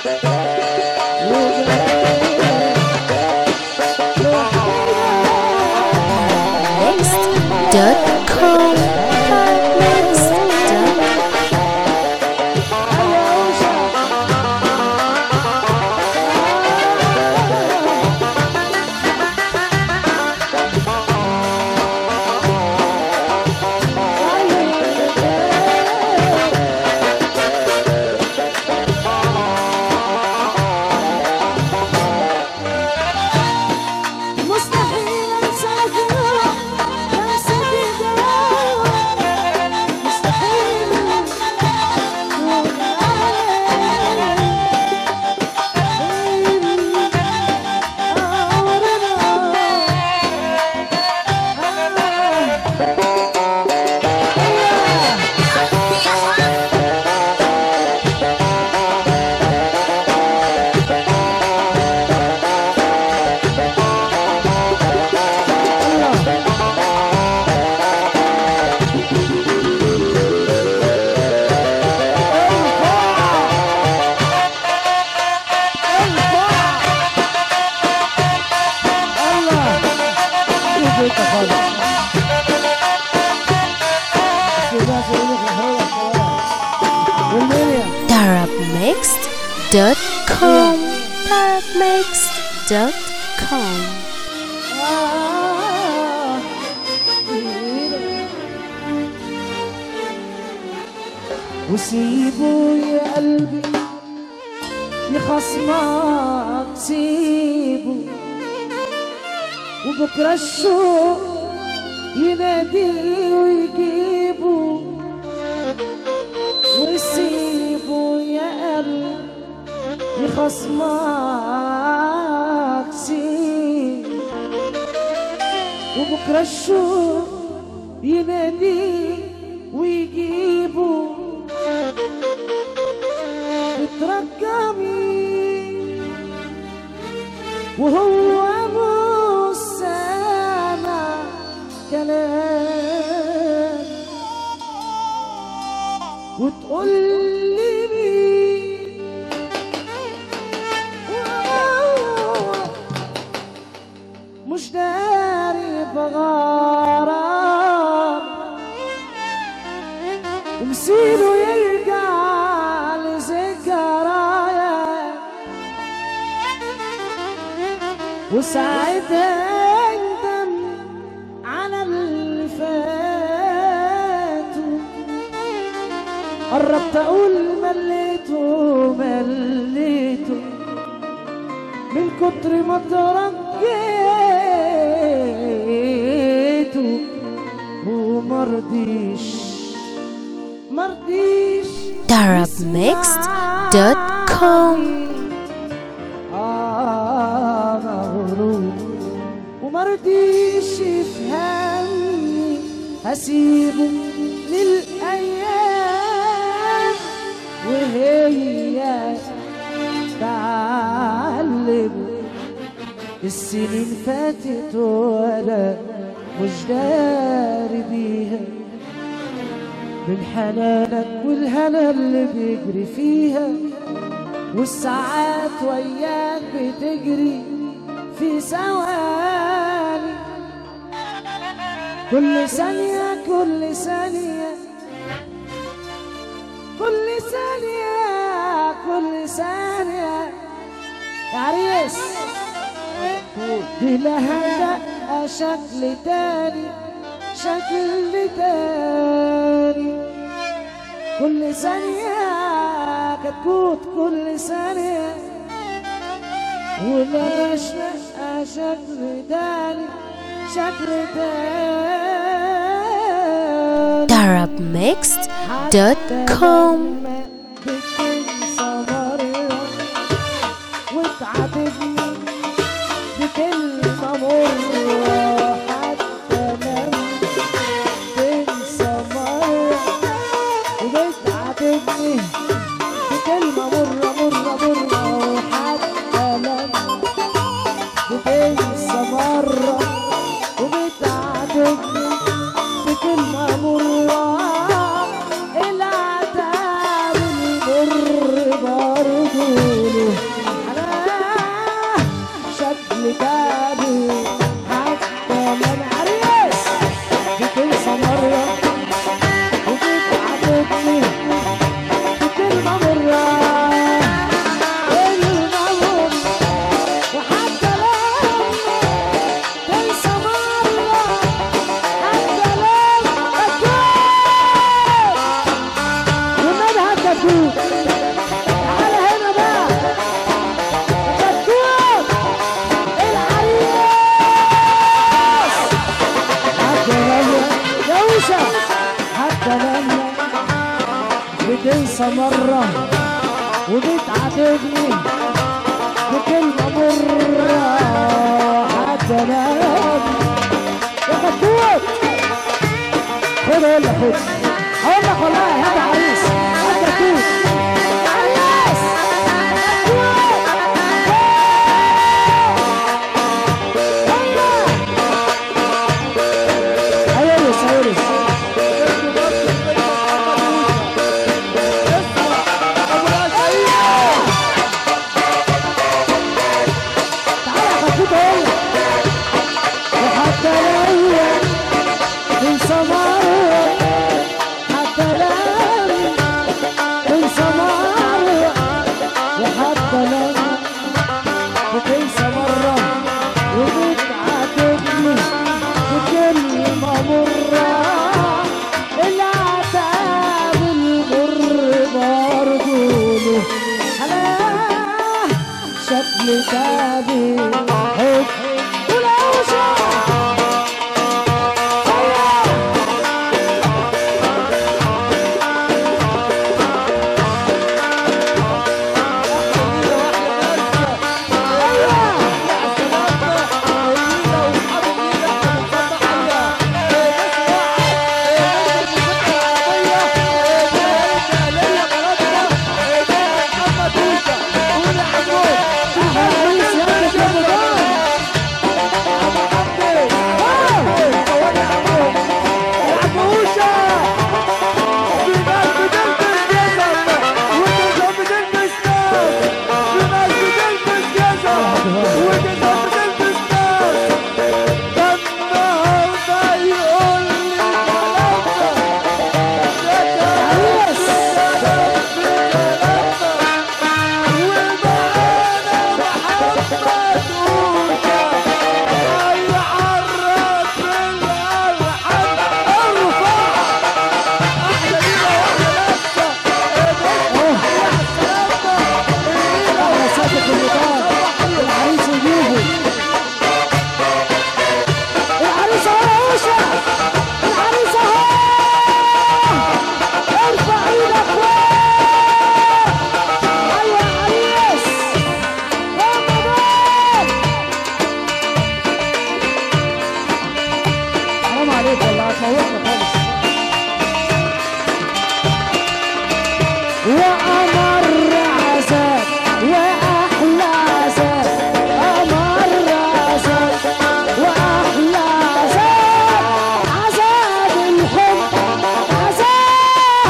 Next.com مستحيل انساك يا سيدي مستحيل تكون الله شوف انت خالص الناس يقول لك هو والدنيا Darabmixed.com Darabmixed.com آه. وسيبه يا قلبي يخصمك سيبه وبكرة الشوق يناديه ويجيبه وسيبه يا قلبي يخصمك سيبه وبكرة الشوق يناديه ويجيبه بترقمي وهو مش سامع كلام وتقول لي مين وهو مش داري بغرام ومسيره يرجع لذكرايا وساعتها يندم على اللي فاتوا قربت اقول مليته مليته من كتر ما ترجيته ومرضيش مرضيش Darabmixed.com آه مغرور ومرضيش يفهمني هسيبه للأيام وهي تعلم السنين فاتت وأنا مش داري بيها من حنانك والهنا اللي بيجري فيها والساعات وياك بتجري في ثواني كل ثانية كل ثانية كل ثانية كل ثانية يا عريس دي لها دقة شكل تاني شكل تاني كل ثانية كتكوت كل ثانية وملاش نقى شكل تاني شكل تاني Darabmixed.com بتنسى مرة وتعاتبني بكلمة مرة حتى لما تنسى مرة وبتعاتبني بكلمة مرة مرة مرة وحتى لما بتنسى مرة وبتعاتبني بكلمة مرة العتاب تنسى مرة وبتعاتبني بكلمة مرة حتى نام يا كتكوت خد اقول لك خد اقول لك والله يا عريس يا كتكوت عريس ايوه ايوه تعالى يا كتكوت اقول لك وحتى لو تنسى مرة حتى لو تنسى مرة وحتى لو بتنسى مرة وبتعاتبني بكلمة مرة العتاب المر برضه له أنا شكل تابي حب ولو شاف العريس يجيبه العريس اهو يا باشا العريس اهو ارفع ايدك فوق ايوه يا عريس رمضان حرام عليك والله هتموتنا خالص وأمر عذاب وأحلى عذاب أمر عذاب وأحلى عذاب عذاب الحب عذاب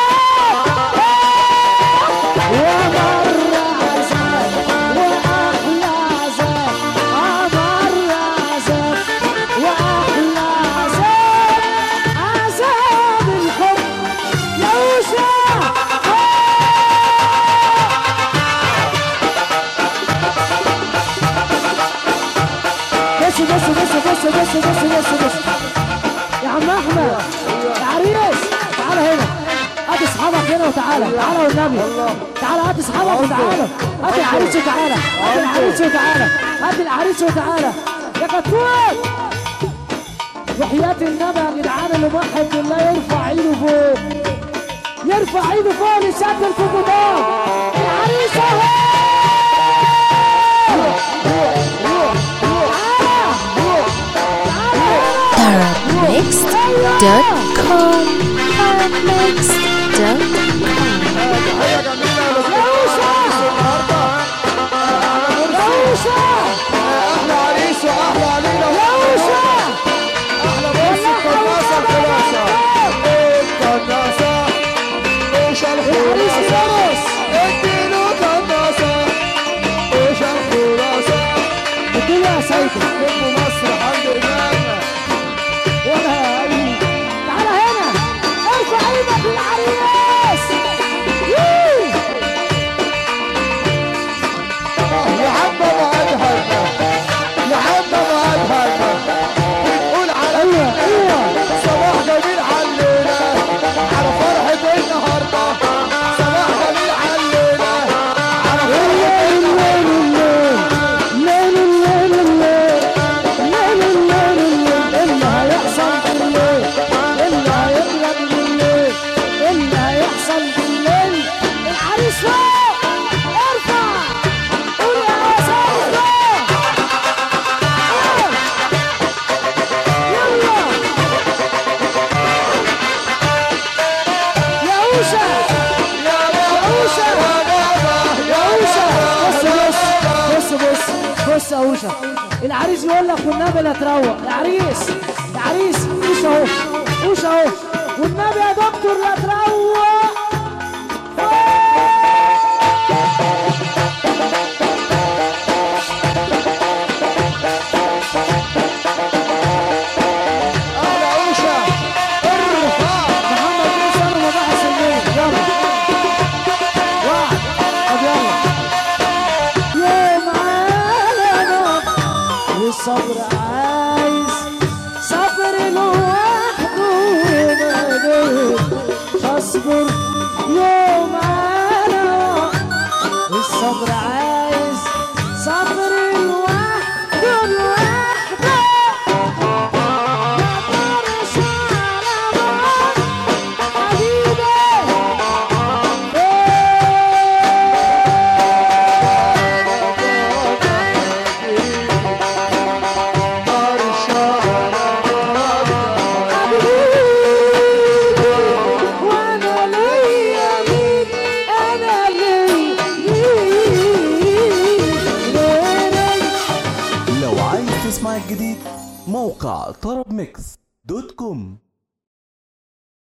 وأمر عذاب وأحلى عذاب أمر عذاب وأحلى عذاب عذاب الحب يوشع بس بس بس بس بس بس بس بس يا عم احمد يا عريس تعالى هنا هات اصحابك هنا وتعالى تعالى والنبي تعالى هات اصحابك وتعالى هات العريس وتعالى هات العريس وتعالى هات العريس وتعالى يا كتكوت وحياة النبي يا جدعان اللي موحد بالله يرفع ايده فوق يرفع ايده فوق لسد الكوكوبان العريس اهو Therapmixed.com Therapmixed.com تحية جميلة أحلى عريس وأحلى عليلة أحلى بص القناصة الخلاصة القناصة إيش الخلاصة اديله قناصة إيش الخلاصة الدنيا يا سيدي نجم مصر حمد إمام ولا أي تعالى هنا ارفع ايدك للعريس اوشا العريس بيقول لك والنبي لا تروق يا عريس يا عريس اوشا اهو اوشا اهو والنبي يا دكتور لا تروق احلى اوشا ارفع محمد موسى انا مباحث الليل يلا واحد طب يلا يوم عالمك والصبر عايز صبر لوحده مش اصبر يوم عالمك والصبر عايز صبر لوحده لوحده لو عايز تسمع الجديد موقع طرب ميكس دوت كوم